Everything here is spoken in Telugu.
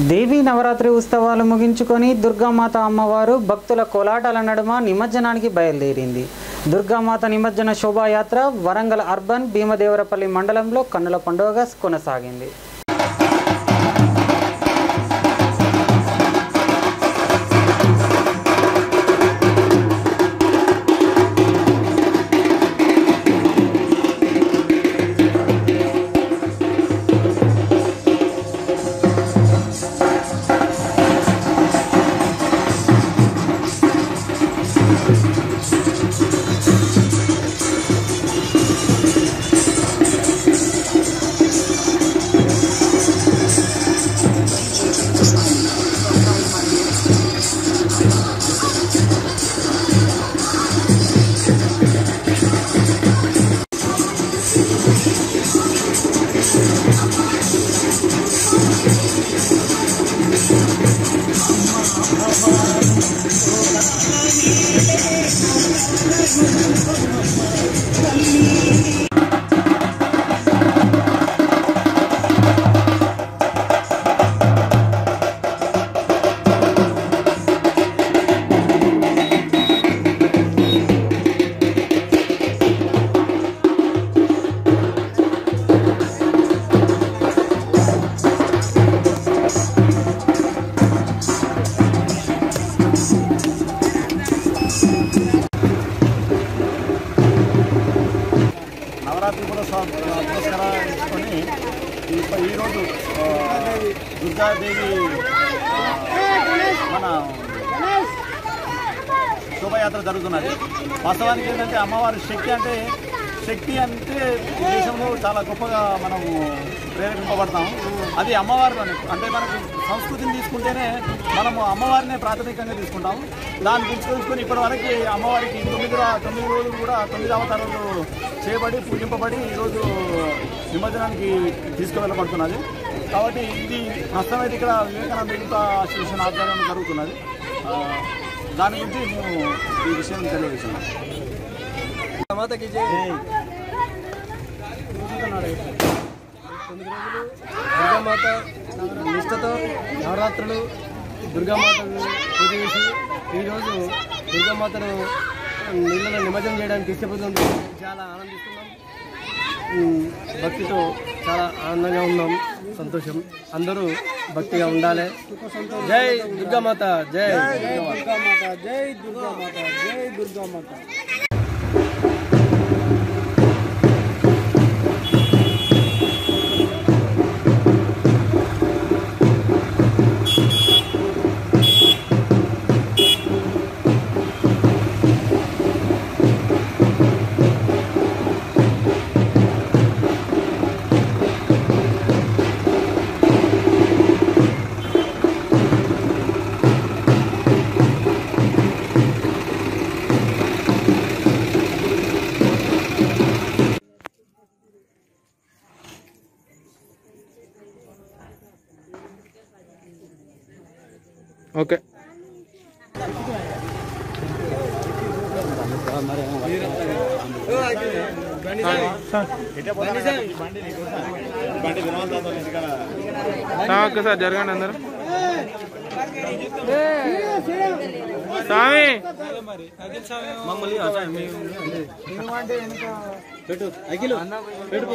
దేవీ నవరాత్రి ఉత్సవాలు ముగించుకొని దుర్గామాత అమ్మవారు భక్తుల కోలాటాల నడుమ నిమజ్జనానికి బయలుదేరింది దుర్గామాత నిమజ్జన శోభాయాత్ర వరంగల్ అర్బన్ భీమదేవరపల్లి మండలంలో కన్నుల పండుగగా కొనసాగింది నవరాత్రి కూడా స్వా- పురస్కరించుకొని ఈ- ఈరోజు ఆ, దుర్గాదేవి ఆ, మన శోభయాత్ర జరుగుతున్నది వాస్తవానికి ఏంటంటే అమ్మవారి శక్తి అంటే శక్తి అంటే ఈ దేశంలో చాలా గొప్పగా మనము ప్రేరేపింపబడతాం అది అమ్మవారు అంటే మనకు సంస్కృతిని తీసుకుంటేనే మనము అమ్మవారినే ప్రాథమికంగా తీసుకుంటాం దాన్ని గుర్తుకొని ఇప్పటి వరకు అమ్మవారికి తొమ్మిది రా- తొమ్మిది రోజులు కూడా తొమ్మిది అవతారాలు చేయబడి పూజింపబడి ఈరోజు నిమజ్జనానికి తీసుకువెళ్ళబడుతున్నది కాబట్టి ఇది ప్రస్తుతం అయితే ఇక్కడ వివేకానంద యువత అసోసియేషన్ ఆధ్వర్యంలో జరుగుతున్నది ఆ, దాని గురించి మేము ఈ విషయం తెలియజేస్తున్నాం మాతకి జై తొమ్మిది రోజులు దుర్గామాత నిష్ఠతో నవరాత్రులు దుర్గామాతను పూజ చేసి ఈరోజు దుర్గామాతను నీళ్ళలో నిమజ్జనం చేయడానికి తీసుకుపోతుంది చాలా ఆనందిస్తున్నాం ఉమ్, భక్తితో చాలా ఆనందంగా ఉన్నాం సంతోషం అందరూ భక్తిగా ఉండాలి జై దుర్గామాత జై దుర్గామాత జై దుర్గామాత జై దుర్గామాత ఓకే ఓకే సార్ జరగండి అందరు స్వామి పెట్టు అఖిలు పెట్టుకో